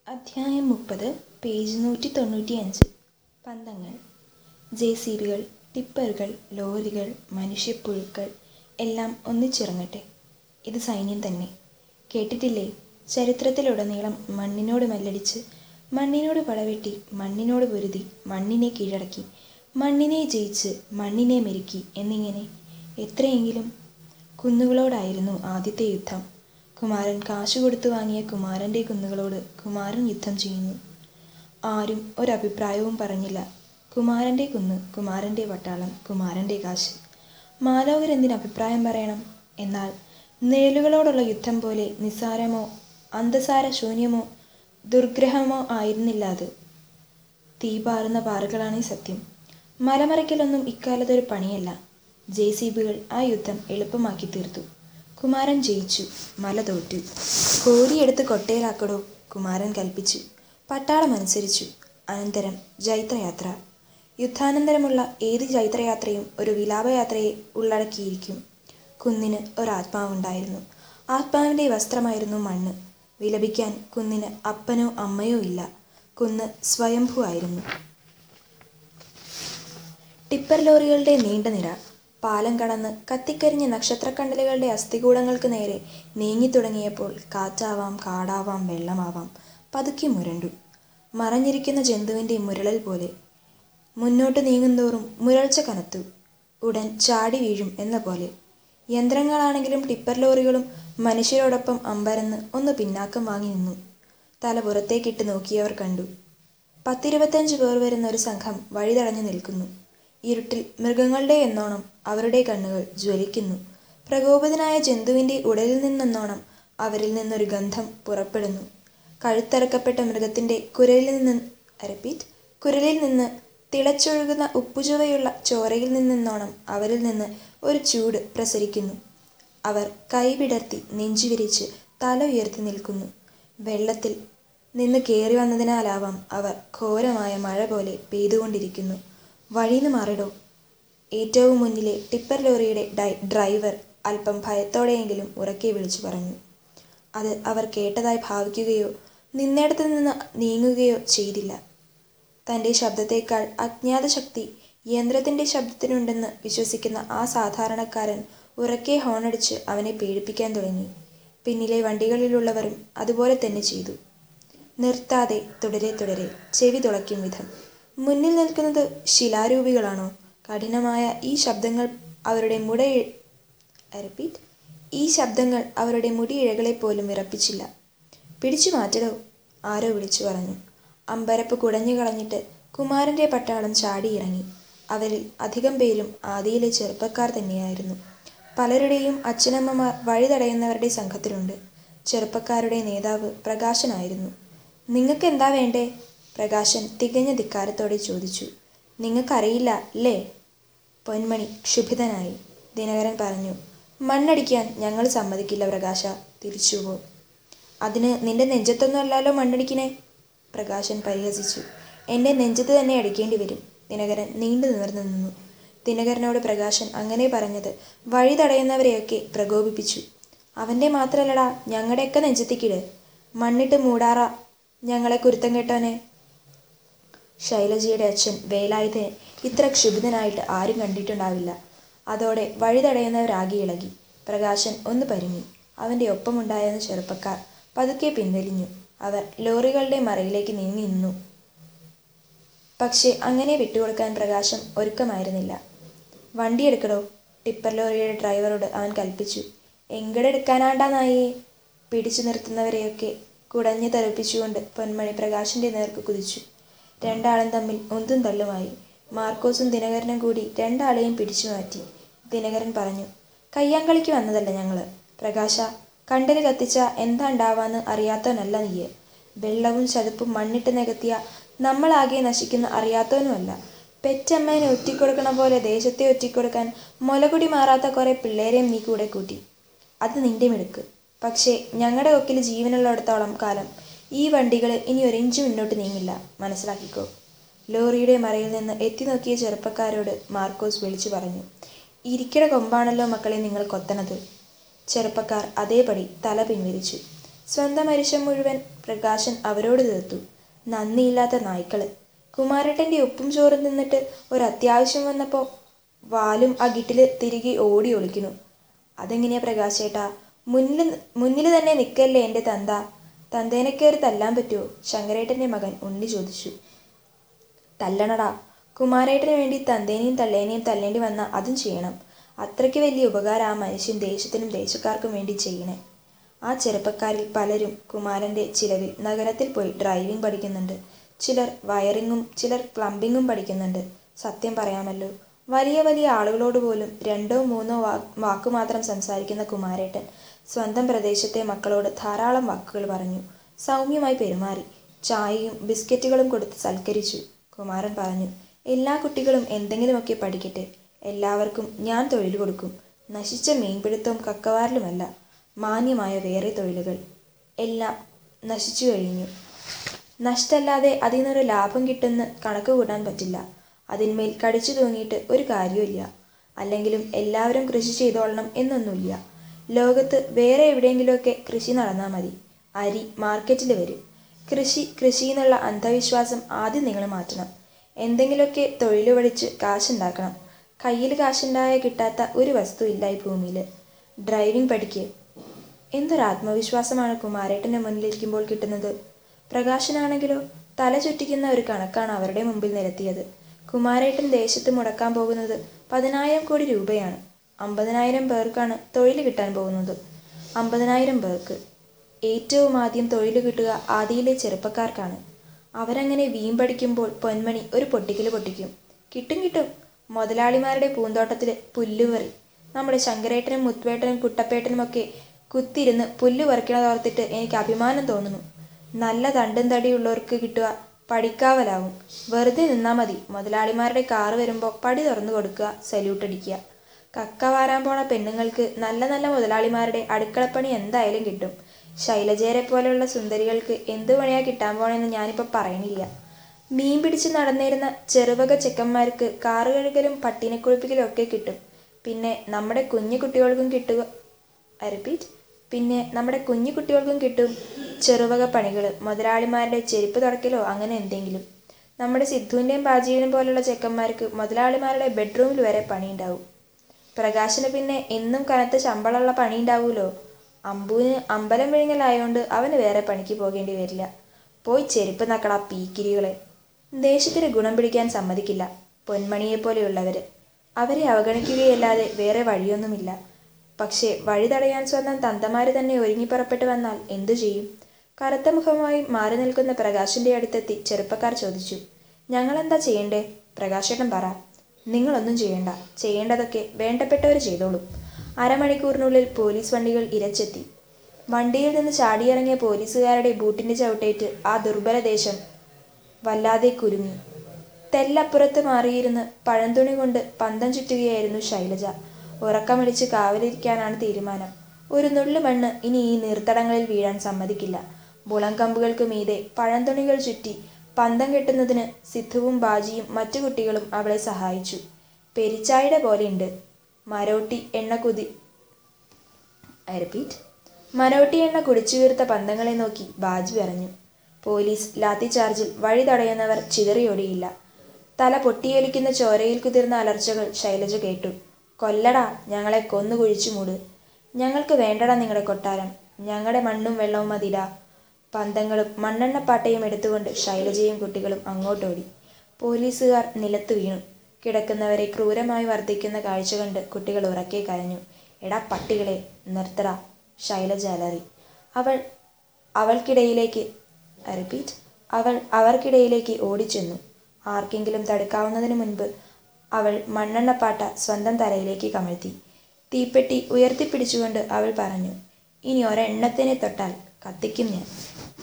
അധ്യായം മുപ്പത് പേജ് നൂറ്റി തൊണ്ണൂറ്റിയഞ്ച് പന്തങ്ങൾ ജെ സി ബികൾ ടിപ്പറുകൾ ലോറികൾ മനുഷ്യപ്പുഴുക്കൾ എല്ലാം ഒന്നിച്ചിറങ്ങട്ടെ ഇത് സൈന്യം തന്നെ കേട്ടിട്ടില്ലേ ചരിത്രത്തിലുടനീളം മണ്ണിനോട് മല്ലടിച്ച് മണ്ണിനോട് പടവെട്ടി മണ്ണിനോട് പൊരുതി മണ്ണിനെ കീഴടക്കി മണ്ണിനെ ജയിച്ച് മണ്ണിനെ മെരുക്കി എന്നിങ്ങനെ എത്രയെങ്കിലും കുന്നുകളോടായിരുന്നു ആദ്യത്തെ യുദ്ധം കുമാരൻ കാശ് കൊടുത്തു വാങ്ങിയ കുമാരൻ്റെ കുന്നുകളോട് കുമാരൻ യുദ്ധം ചെയ്യുന്നു ആരും ഒരഭിപ്രായവും പറഞ്ഞില്ല കുമാരൻ്റെ കുന്ന് കുമാരൻ്റെ പട്ടാളം കുമാരൻ്റെ കാശ് മാലോകരെന്തിന് അഭിപ്രായം പറയണം എന്നാൽ നിഴലുകളോടുള്ള യുദ്ധം പോലെ നിസ്സാരമോ അന്തസാര ശൂന്യമോ ദുർഗ്രഹമോ ആയിരുന്നില്ല അത് തീ പാറുന്ന പാറകളാണേ സത്യം മലമറയ്ക്കലൊന്നും ഇക്കാലത്തൊരു പണിയല്ല ജെ സി ബികൾ ആ യുദ്ധം എളുപ്പമാക്കി തീർത്തു കുമാരൻ ജയിച്ചു മല തോറ്റു കോരിയെടുത്ത് കൊട്ടയിലാക്കടോ കുമാരൻ കൽപ്പിച്ചു പട്ടാളം അനുസരിച്ചു അനന്തരം ജൈത്രയാത്ര യുദ്ധാനന്തരമുള്ള ഏത് ജൈത്രയാത്രയും ഒരു വിലാപയാത്രയെ ഉള്ളടക്കിയിരിക്കും കുന്നിന് ഒരാത്മാവുണ്ടായിരുന്നു ആത്മാവിൻ്റെ വസ്ത്രമായിരുന്നു മണ്ണ് വിലപിക്കാൻ കുന്നിന് അപ്പനോ അമ്മയോ ഇല്ല കുന്ന് സ്വയംഭൂ ആയിരുന്നു ടിപ്പർ ലോറികളുടെ നീണ്ട നിര പാലം കടന്ന് കത്തിക്കരിഞ്ഞ നക്ഷത്രക്കണ്ടലുകളുടെ അസ്ഥികൂടങ്ങൾക്ക് നേരെ നീങ്ങിത്തുടങ്ങിയപ്പോൾ കാറ്റാവാം കാടാവാം വെള്ളമാവാം പതുക്കെ മുരണ്ടു മറഞ്ഞിരിക്കുന്ന ജന്തുവിൻ്റെ മുരളൽ പോലെ മുന്നോട്ട് നീങ്ങുന്തോറും മുരൾച്ച കനത്തു ഉടൻ ചാടി വീഴും എന്ന പോലെ യന്ത്രങ്ങളാണെങ്കിലും ടിപ്പർ ലോറികളും മനുഷ്യരോടൊപ്പം അമ്പരന്ന് ഒന്ന് പിന്നാക്കം വാങ്ങി നിന്നു തല പുറത്തേക്കിട്ട് നോക്കിയവർ കണ്ടു പത്തിരുപത്തഞ്ച് പേർ വരുന്ന ഒരു സംഘം വഴി തടഞ്ഞു നിൽക്കുന്നു ഇരുട്ടിൽ മൃഗങ്ങളുടെ എന്നോണം അവരുടെ കണ്ണുകൾ ജ്വലിക്കുന്നു പ്രകോപിതനായ ജന്തുവിൻ്റെ ഉടലിൽ നിന്നെന്നോണം അവരിൽ നിന്നൊരു ഗന്ധം പുറപ്പെടുന്നു കഴുത്തറക്കപ്പെട്ട മൃഗത്തിൻ്റെ കുരലിൽ നിന്ന് റിപ്പീറ്റ് കുരലിൽ നിന്ന് തിളച്ചൊഴുകുന്ന ഉപ്പുചുവയുള്ള ചോരയിൽ നിന്നെന്നോണം അവരിൽ നിന്ന് ഒരു ചൂട് പ്രസരിക്കുന്നു അവർ കൈവിടർത്തി നെഞ്ചുവിരിച്ച് തല ഉയർത്തി നിൽക്കുന്നു വെള്ളത്തിൽ നിന്ന് കയറി വന്നതിനാലാവാം അവർ ഘോരമായ മഴ പോലെ പെയ്തുകൊണ്ടിരിക്കുന്നു വഴിന്ന് മാറിടോ ഏറ്റവും മുന്നിലെ ടിപ്പർ ലോറിയുടെ ഡൈ ഡ്രൈവർ അല്പം ഭയത്തോടെയെങ്കിലും ഉറക്കെ വിളിച്ചു പറഞ്ഞു അത് അവർ കേട്ടതായി ഭാവിക്കുകയോ നിന്നിടത്തു നിന്ന് നീങ്ങുകയോ ചെയ്തില്ല തൻ്റെ ശബ്ദത്തേക്കാൾ അജ്ഞാത ശക്തി യന്ത്രത്തിൻ്റെ ശബ്ദത്തിനുണ്ടെന്ന് വിശ്വസിക്കുന്ന ആ സാധാരണക്കാരൻ ഉറക്കെ ഹോണടിച്ച് അവനെ പേടിപ്പിക്കാൻ തുടങ്ങി പിന്നിലെ വണ്ടികളിലുള്ളവരും അതുപോലെ തന്നെ ചെയ്തു നിർത്താതെ തുടരെ തുടരെ ചെവി തുളയ്ക്കും വിധം മുന്നിൽ നിൽക്കുന്നത് ശിലാരൂപികളാണോ കഠിനമായ ഈ ശബ്ദങ്ങൾ അവരുടെ മുട റിപ്പീറ്റ് ഈ ശബ്ദങ്ങൾ അവരുടെ മുടിയിഴകളെ പോലും വിറപ്പിച്ചില്ല പിടിച്ചു മാറ്റടോ ആരോ വിളിച്ചു പറഞ്ഞു അമ്പരപ്പ് കുടഞ്ഞു കളഞ്ഞിട്ട് കുമാരൻ്റെ പട്ടാളം ചാടിയിറങ്ങി അവരിൽ അധികം പേരും ആദിയിലെ ചെറുപ്പക്കാർ തന്നെയായിരുന്നു പലരുടെയും അച്ഛനമ്മമാർ വഴി തടയുന്നവരുടെ സംഘത്തിലുണ്ട് ചെറുപ്പക്കാരുടെ നേതാവ് പ്രകാശനായിരുന്നു നിങ്ങൾക്ക് എന്താ വേണ്ടേ പ്രകാശൻ തികഞ്ഞ ധിക്കാരത്തോടെ ചോദിച്ചു നിങ്ങൾക്കറിയില്ല അല്ലേ പൊന്മണി ക്ഷുഭിതനായി ദിനകരൻ പറഞ്ഞു മണ്ണടിക്കാൻ ഞങ്ങൾ സമ്മതിക്കില്ല പ്രകാശ തിരിച്ചുപോ അതിന് നിന്റെ നെഞ്ചത്തൊന്നും അല്ലല്ലോ മണ്ണടിക്കണേ പ്രകാശൻ പരിഹസിച്ചു എൻ്റെ നെഞ്ചത്ത് തന്നെ അടിക്കേണ്ടി വരും ദിനകരൻ നീണ്ടു നിവർന്നു നിന്നു ദിനകരനോട് പ്രകാശൻ അങ്ങനെ പറഞ്ഞത് വഴി തടയുന്നവരെയൊക്കെ പ്രകോപിപ്പിച്ചു അവൻ്റെ മാത്രല്ലടാ ഞങ്ങളുടെയൊക്കെ നെഞ്ചത്തേക്കിട് മണ്ണിട്ട് മൂടാറ ഞങ്ങളെ കുരുത്തം കേട്ടോനെ ശൈലജയുടെ അച്ഛൻ വേലായുധനെ ഇത്ര ക്ഷുഭിതനായിട്ട് ആരും കണ്ടിട്ടുണ്ടാവില്ല അതോടെ വഴി തടയുന്നവരാകെ ഇളകി പ്രകാശൻ ഒന്ന് പരുങ്ങി അവൻ്റെ ഒപ്പമുണ്ടായിരുന്ന ചെറുപ്പക്കാർ പതുക്കെ പിൻവലിഞ്ഞു അവർ ലോറികളുടെ മറയിലേക്ക് നീങ്ങി നിന്നു പക്ഷേ അങ്ങനെ വിട്ടുകൊടുക്കാൻ പ്രകാശം ഒരുക്കമായിരുന്നില്ല വണ്ടി എടുക്കടോ ടിപ്പർ ലോറിയുടെ ഡ്രൈവറോട് അവൻ കൽപ്പിച്ചു എങ്കടെടുക്കാനാണ്ടാ നായേ പിടിച്ചു നിർത്തുന്നവരെയൊക്കെ കുടഞ്ഞു തെറിപ്പിച്ചുകൊണ്ട് പൊന്മണി പ്രകാശിൻ്റെ നേർക്ക് കുതിച്ചു രണ്ടാളും തമ്മിൽ ഒന്തും തള്ളുമായി മാർക്കോസും ദിനകരനും കൂടി രണ്ടാളെയും പിടിച്ചു മാറ്റി ദിനകരൻ പറഞ്ഞു കയ്യാങ്കളിക്ക് വന്നതല്ല ഞങ്ങൾ പ്രകാശ കണ്ടല് കത്തിച്ച എന്താ ഉണ്ടാവാന്ന് അറിയാത്തവനല്ല നീയെ വെള്ളവും ചതുപ്പും മണ്ണിട്ട് നികത്തിയ നമ്മളാകെ നശിക്കുന്ന അറിയാത്തവനുമല്ല പെറ്റമ്മേനെ ഒറ്റിക്കൊടുക്കണ പോലെ ദേശത്തെ ഒറ്റിക്കൊടുക്കാൻ മുലകുടി മാറാത്ത കുറേ പിള്ളേരെയും നീ കൂടെ കൂട്ടി അത് നിന്റെ മിടുക്ക് പക്ഷേ ഞങ്ങളുടെ കൊക്കിൽ ജീവനുള്ളിടത്തോളം കാലം ഈ വണ്ടികൾ ഇനി ഒരു ഇഞ്ച് മുന്നോട്ട് നീങ്ങില്ല മനസ്സിലാക്കിക്കോ ലോറിയുടെ മറയിൽ നിന്ന് എത്തി നോക്കിയ ചെറുപ്പക്കാരോട് മാർക്കോസ് വിളിച്ചു പറഞ്ഞു ഇരിക്കട കൊമ്പാണല്ലോ മക്കളെ നിങ്ങൾ കൊത്തണത് ചെറുപ്പക്കാർ അതേപടി തല പിൻവലിച്ചു സ്വന്തം അരിശം മുഴുവൻ പ്രകാശൻ അവരോട് തീർത്തു നന്ദിയില്ലാത്ത നായ്ക്കള് കുമാരേട്ടൻ്റെ ഉപ്പും ചോറും തിന്നിട്ട് ഒരു അത്യാവശ്യം വന്നപ്പോൾ വാലും അകിട്ടിൽ തിരികെ ഓടി ഒളിക്കുന്നു അതെങ്ങനെയാ പ്രകാശേട്ടാ മുന്നിൽ മുന്നിൽ തന്നെ നിൽക്കല്ലേ എൻ്റെ തന്ത തന്തേനെ കയറി തല്ലാൻ പറ്റുമോ ശങ്കരേട്ടൻ്റെ മകൻ ഉണ്ണി ചോദിച്ചു തല്ലണടാ കുമാരേട്ടന് വേണ്ടി തന്തേനെയും തള്ളേനെയും തല്ലേണ്ടി വന്ന അതും ചെയ്യണം അത്രയ്ക്ക് വലിയ ഉപകാരം ആ മനുഷ്യൻ ദേശത്തിനും ദേശക്കാർക്കും വേണ്ടി ചെയ്യണേ ആ ചെറുപ്പക്കാരിൽ പലരും കുമാരൻ്റെ ചിലവിൽ നഗരത്തിൽ പോയി ഡ്രൈവിംഗ് പഠിക്കുന്നുണ്ട് ചിലർ വയറിങ്ങും ചിലർ പ്ലംബിങ്ങും പഠിക്കുന്നുണ്ട് സത്യം പറയാമല്ലോ വലിയ വലിയ ആളുകളോട് പോലും രണ്ടോ മൂന്നോ വാ വാക്കു മാത്രം സംസാരിക്കുന്ന കുമാരേട്ടൻ സ്വന്തം പ്രദേശത്തെ മക്കളോട് ധാരാളം വാക്കുകൾ പറഞ്ഞു സൗമ്യമായി പെരുമാറി ചായയും ബിസ്ക്കറ്റുകളും കൊടുത്ത് സൽക്കരിച്ചു കുമാരൻ പറഞ്ഞു എല്ലാ കുട്ടികളും എന്തെങ്കിലുമൊക്കെ പഠിക്കട്ടെ എല്ലാവർക്കും ഞാൻ തൊഴിൽ കൊടുക്കും നശിച്ച മീൻപിടുത്തവും കക്കവാരലുമല്ല മാന്യമായ വേറെ തൊഴിലുകൾ എല്ലാം നശിച്ചു കഴിഞ്ഞു നഷ്ടല്ലാതെ അതിൽ നിന്നൊരു ലാഭം കിട്ടുമെന്ന് കണക്ക് കൂട്ടാൻ പറ്റില്ല അതിന്മേൽ കടിച്ചു തൂങ്ങിയിട്ട് ഒരു കാര്യമില്ല അല്ലെങ്കിലും എല്ലാവരും കൃഷി ചെയ്തോളണം എന്നൊന്നുമില്ല ലോകത്ത് വേറെ എവിടെയെങ്കിലുമൊക്കെ കൃഷി നടന്നാൽ മതി അരി മാർക്കറ്റിൽ വരും കൃഷി കൃഷി എന്നുള്ള അന്ധവിശ്വാസം ആദ്യം നിങ്ങൾ മാറ്റണം എന്തെങ്കിലുമൊക്കെ തൊഴിൽ പഠിച്ച് കാശുണ്ടാക്കണം കയ്യിൽ കാശുണ്ടായ കിട്ടാത്ത ഒരു വസ്തു ഇല്ല ഈ ഭൂമിയിൽ ഡ്രൈവിംഗ് പഠിക്കുക എന്തൊരു ആത്മവിശ്വാസമാണ് കുമാരേട്ടൻ്റെ മുന്നിലിരിക്കുമ്പോൾ കിട്ടുന്നത് പ്രകാശനാണെങ്കിലോ തല ചുറ്റിക്കുന്ന ഒരു കണക്കാണ് അവരുടെ മുമ്പിൽ നിരത്തിയത് കുമാരേട്ടൻ ദേശത്ത് മുടക്കാൻ പോകുന്നത് പതിനായിരം കോടി രൂപയാണ് അമ്പതിനായിരം പേർക്കാണ് തൊഴിൽ കിട്ടാൻ പോകുന്നത് അമ്പതിനായിരം പേർക്ക് ഏറ്റവും ആദ്യം തൊഴിൽ കിട്ടുക ആദിയിലെ ചെറുപ്പക്കാർക്കാണ് അവരങ്ങനെ വീം പഠിക്കുമ്പോൾ പൊന്മണി ഒരു പൊട്ടിക്കൽ പൊട്ടിക്കും കിട്ടും കിട്ടും മുതലാളിമാരുടെ പൂന്തോട്ടത്തിൽ പുല്ലുപറി നമ്മുടെ ശങ്കരേട്ടനും മുത്തുവേട്ടനും കുട്ടപ്പേട്ടനും ഒക്കെ കുത്തിയിരുന്ന് പുല്ല് പറിക്കണതോർത്തിട്ട് എനിക്ക് അഭിമാനം തോന്നുന്നു നല്ല തണ്ടും തടിയുള്ളവർക്ക് കിട്ടുക പടിക്കാവലാവും വെറുതെ നിന്നാൽ മതി മുതലാളിമാരുടെ കാറ് വരുമ്പോൾ പടി തുറന്നു കൊടുക്കുക സല്യൂട്ട് അടിക്കുക കക്ക വാരാൻ പോണ പെണ്ണുങ്ങൾക്ക് നല്ല നല്ല മുതലാളിമാരുടെ അടുക്കളപ്പണി എന്തായാലും കിട്ടും ശൈലജയരെ പോലെയുള്ള സുന്ദരികൾക്ക് എന്തു പണിയാ കിട്ടാൻ പോണെന്ന് ഞാനിപ്പോൾ പറയണില്ല മീൻ പിടിച്ച് നടന്നിരുന്ന ചെറുവക ചെക്കന്മാർക്ക് കാറ് കഴുകലും പട്ടിനെ കുളിപ്പിക്കലും ഒക്കെ കിട്ടും പിന്നെ നമ്മുടെ കുഞ്ഞു കുട്ടികൾക്കും കിട്ടുക റിപ്പീറ്റ് പിന്നെ നമ്മുടെ കുഞ്ഞു കുട്ടികൾക്കും കിട്ടും ചെറുവക പണികൾ മുതലാളിമാരുടെ ചെരുപ്പ് തുടക്കലോ അങ്ങനെ എന്തെങ്കിലും നമ്മുടെ സിദ്ധുവിൻ്റെയും ബാജീവിനും പോലുള്ള ചെക്കന്മാർക്ക് മുതലാളിമാരുടെ ബെഡ്റൂമിൽ വരെ പണിയുണ്ടാവും പ്രകാശന് പിന്നെ എന്നും കനത്ത ശമ്പളമുള്ള പണി ഉണ്ടാവുമല്ലോ അമ്പുവിന് അമ്പലം വിഴുങ്ങലായോണ്ട് അവന് വേറെ പണിക്ക് പോകേണ്ടി വരില്ല പോയി ചെരുപ്പ് നക്കടാ പീക്കിരികളെ ദേശത്തിന് ഗുണം പിടിക്കാൻ സമ്മതിക്കില്ല പൊന്മണിയെപ്പോലെയുള്ളവർ അവരെ അവഗണിക്കുകയല്ലാതെ വേറെ വഴിയൊന്നുമില്ല പക്ഷേ വഴി തടയാൻ സ്വന്തം തന്തമാര് തന്നെ ഒരുങ്ങിപ്പുറപ്പെട്ട് വന്നാൽ എന്തു ചെയ്യും കറുത്ത മുഖമായി മാറി നിൽക്കുന്ന പ്രകാശിന്റെ അടുത്തെത്തി ചെറുപ്പക്കാർ ചോദിച്ചു ഞങ്ങളെന്താ ചെയ്യണ്ടേ പ്രകാശേട്ടൻ പറ നിങ്ങളൊന്നും ചെയ്യണ്ട ചെയ്യേണ്ടതൊക്കെ വേണ്ടപ്പെട്ടവർ ചെയ്തോളും അരമണിക്കൂറിനുള്ളിൽ പോലീസ് വണ്ടികൾ ഇരച്ചെത്തി വണ്ടിയിൽ നിന്ന് ചാടിയിറങ്ങിയ പോലീസുകാരുടെ ബൂട്ടിന്റെ ചവിട്ടേറ്റ് ആ ദുർബല ദേശം വല്ലാതെ കുരുങ്ങി തെല്ലപ്പുറത്ത് മാറിയിരുന്ന് പഴന്തുണി കൊണ്ട് പന്തം ചുറ്റുകയായിരുന്നു ശൈലജ ഉറക്കമടിച്ച് കാവലിരിക്കാനാണ് തീരുമാനം ഒരു നുള്ളു മണ്ണ് ഇനി ഈ നീർത്തടങ്ങളിൽ വീഴാൻ സമ്മതിക്കില്ല മുളങ്കമ്പുകൾക്ക് മീതെ പഴന്തുണികൾ ചുറ്റി പന്തം കെട്ടുന്നതിന് സിദ്ധുവും ബാജിയും മറ്റു കുട്ടികളും അവളെ സഹായിച്ചു പെരിച്ചായുടെ പോലെയുണ്ട് മരോട്ടി എണ്ണ കുതി ഐ റിപ്പീറ്റ് മരോട്ടി എണ്ണ കുടിച്ചു വീർത്ത പന്തങ്ങളെ നോക്കി ബാജി പറഞ്ഞു പോലീസ് ലാത്തി ചാർജിൽ വഴി തടയുന്നവർ ചിതറിയൊടിയില്ല തല പൊട്ടിയൊലിക്കുന്ന ചോരയിൽ കുതിർന്ന അലർച്ചകൾ ശൈലജ കേട്ടു കൊല്ലടാ ഞങ്ങളെ കൊന്നു കുഴിച്ചു മൂട് ഞങ്ങൾക്ക് വേണ്ടടാ നിങ്ങളുടെ കൊട്ടാരം ഞങ്ങളുടെ മണ്ണും വെള്ളവും മതിടാ പന്തങ്ങളും മണ്ണെണ്ണപ്പാട്ടയും എടുത്തുകൊണ്ട് ശൈലജയും കുട്ടികളും അങ്ങോട്ടോടി പോലീസുകാർ നിലത്തു വീണു കിടക്കുന്നവരെ ക്രൂരമായി വർദ്ധിക്കുന്ന കാഴ്ച കണ്ട് കുട്ടികൾ ഉറക്കെ കരഞ്ഞു എടാ പട്ടികളെ നിർത്തടാ ശൈലജ അലറി അവൾ അവൾക്കിടയിലേക്ക് റിപ്പീറ്റ് അവൾ അവർക്കിടയിലേക്ക് ഓടിച്ചെന്നു ആർക്കെങ്കിലും തടുക്കാവുന്നതിന് മുൻപ് അവൾ മണ്ണെണ്ണപ്പാട്ട സ്വന്തം തലയിലേക്ക് കമഴ്ത്തി തീപ്പെട്ടി ഉയർത്തിപ്പിടിച്ചുകൊണ്ട് അവൾ പറഞ്ഞു ഇനി ഒരെണ്ണത്തിനെ തൊട്ടാൽ കത്തിക്കും ഞാൻ